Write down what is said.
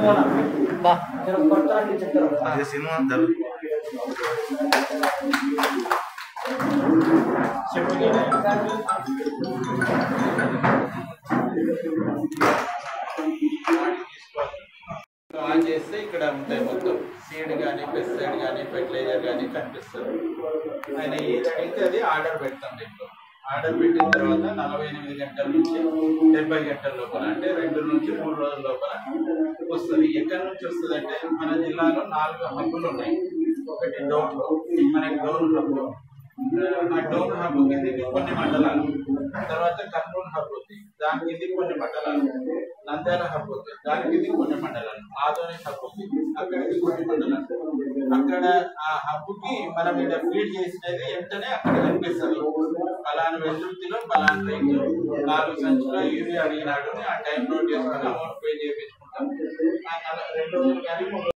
బా ఇది సినిమా ధర ఆన్ చేస్తే ఇక్కడ ఉంటాయి మొత్తం సీడ్ కానీ పెస్టిసైడ్ కానీ ఫెర్టిలైజర్ కానీ కనిపిస్తుంది ఆయన ఏది అడిగితే అది ఆర్డర్ పెడతాం దీంట్లో ఆర్డర్ పెట్టిన తర్వాత నలభై ఎనిమిది గంటల నుంచి డెబ్బై గంటల లోపల అంటే రెండు నుంచి మూడు రోజుల లోపల వస్తుంది ఎక్కడి నుంచి వస్తుంది అంటే మన జిల్లాలో నాలుగు హబ్బులు ఉన్నాయి ఒకటి డోన్ మనకి డోన్ హబ్బు ఆ డోన్ హబ్ కిందకి కొన్ని మండలాలు తర్వాత కర్నూలు హబ్ ఉంది దాని కింద కొన్ని మండలాలు నంద్యాల హబ్ ఉంది దాని కింద కొన్ని మండలాలు ఆదోని హబ్ ఉంది అక్కడికి కొన్ని మండలాలు అక్కడ ఆ హబ్ కి మనం ఇక్కడ ఫీడ్ చేసినది వెంటనే అక్కడ కనిపిస్తుంది పలానా వెల్లుర్తిలో పలానా రైతు నాలుగు సంచుల యూరియా అడిగినాడు అని ఆ టైం నోట్ చేసుకుని అమౌంట్ పే చేయించుకుంటాం ఆ నల- రెండు రోజులు కానీ మూడు